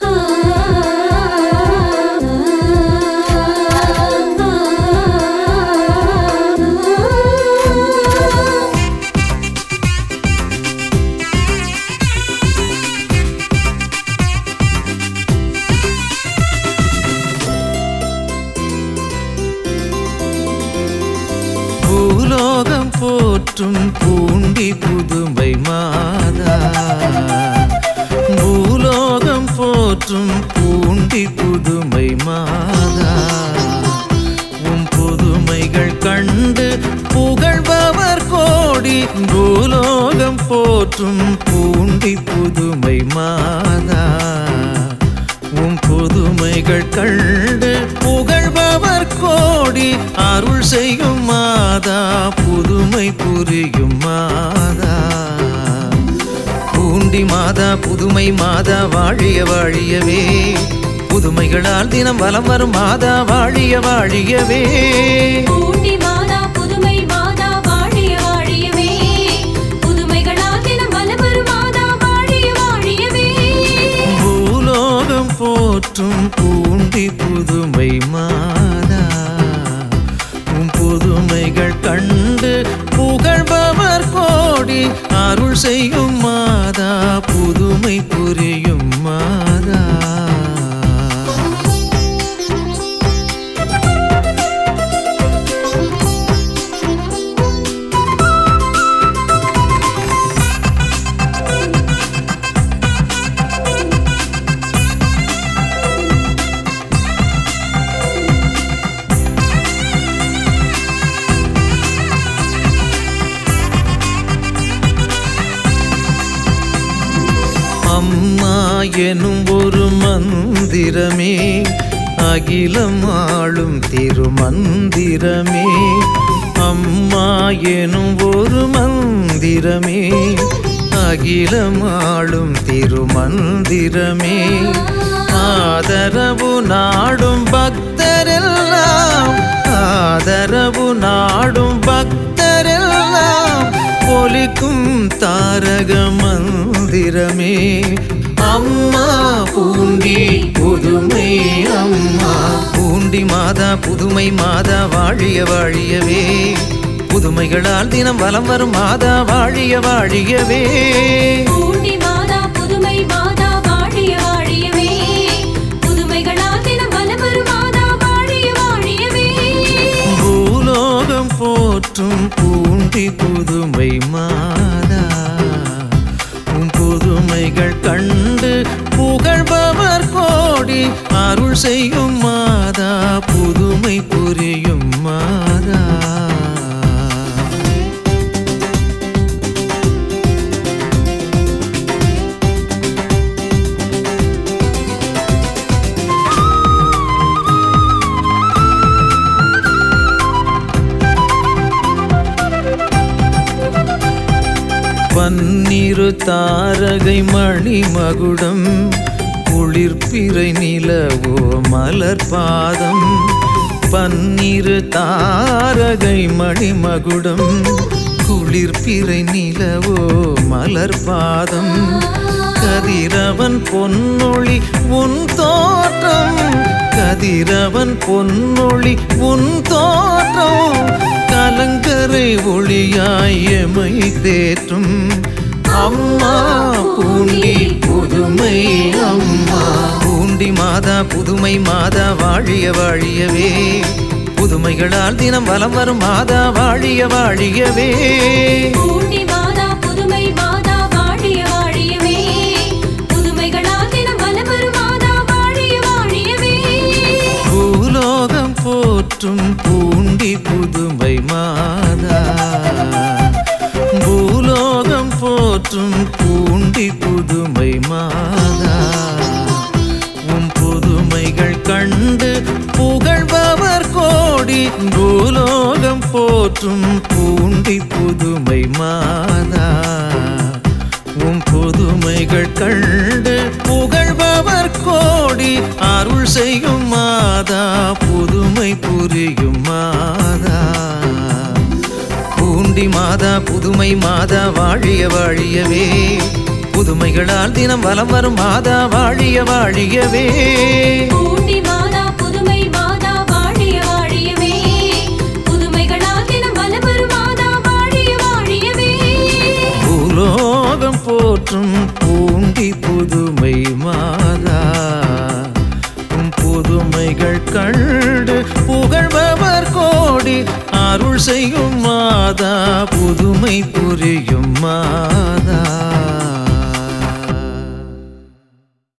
பூலோகம் போற்றும் பூண்டி புதுமை மாதா பூலோகம் போற்றும் பூண்டி புதுமை மாதா உம் புதுமைகள் கண்டு புகழ்பவர் கோடி பூலோகம் போற்றும் பூண்டி புதுமை மாதா உம் புதுமைகள் கண்டு புகழ்பவர் கோடி அருள் செய்யும் மாதா புதுமை புரியும் மாதா பூண்டி மாதா புதுமை மாதா வாழிய வாழியவே புதுமைகளால் தினம் வலம் வரும் மாதா வாழிய வாழியவே பூண்டி மாதா புதுமை மாதா வாழிய வாழியவே புதுமைகளால் தினம் வலம் வரும் மாதா வாழிய வாழியவே பூலோகம் போற்றும் பூண்டி புதுமை மாதா உம் புதுமைகள் கண்டு புகழ்பவர் கோடி அருள் செய்யும் மாதா புதுமை புரியும் மாதா அம்மா எனும் ஒரு மந்திரமே அகிலம் ஆளும் திருமந்திரமே அம்மா எனும் ஒரு மந்திரமே அகிலம் ஆளும் திருமந்திரமே ஆதரவு நாடும் பக்தரெல்லாம் ஆதரவு நாடும் பக்தரெல்லாம் ஒலிக்கும் தாரக மந்திரமே அம்மா பூண்டி புதுமை அம்மா பூண்டி மாதா புதுமை மாதா வாழிய வாழியவே புதுமைகளால் தினம் வலம் வரும் மாதா வாழிய வாழியவே பூண்டி மாதா புதுமை மாதா வாழிய வாழியவே புதுமைகளால் தினம் வலம் வரும் மாதா வாழிய வாழியவே பூலோகம் போற்றும் பூண்டி புதுமை மாதா உம் புதுமைகள் கண்டு புகழ்பவர் கோடி அருள் செய்யும் மாதா புதுமை புரியும் மாதா பன்னிரு தாரகை மணி மகுடம் குளிர்பிறை நிலவோ மலர் பாதம் பன்னிரு தாரகை மணி மகுடம் குளிர்பிறை நிலவோ மலர் பாதம் கதிரவன் பொன்னொளி உன் தோற்றம் கதிரவன் பொன்னொளி உன் தோற்றம் கலங்கரை ஒளியாய் எமை தேற்றும் அம்மா பூண்டி புதுமை அம்மா பூண்டி மாதா புதுமை மாதா வாழிய வாழியவே புதுமைகளால் தினம் வலம் வரும் மாதா வாழிய வாழியவே பூண்டி மாதா புதுமை மாதா வாழிய வாழியவே புதுமைகளால் தினம் வலம் வரும் மாதா வாழிய வாழியவே பூலோகம் போற்றும் பூண்டி புதுமை மாதா பூலோகம் போற்றும் பூண்டி புதுமை மாதா உம் புதுமைகள் கண்டு புகழ்பவர் கோடி பூலோகம் போற்றும் பூண்டி புதுமை மாதா உம் புதுமைகள் கண்டு புகழ்பவர் கோடி அருள் செய்யும் மாதா புதுமை புரியும் மாதா பூண்டி மாதா புதுமை மாதா வாழிய வாழியவே புதுமைகளால் தினம் வலம் வரும் மாதா வாழிய வாழியவே பூண்டி மாதா புதுமை மாதா வாழிய வாழியவே புதுமைகளால் தினம் வலம் வரும் மாதா வாழிய வாழியவே பூலோகம் போற்றும் பூண்டி புதுமை மாதா உம் புதுமைகள் கண்டு புகழ்பவர் கோடி அருள் செய்யும் மாதா புதுமை புரியும் மாதா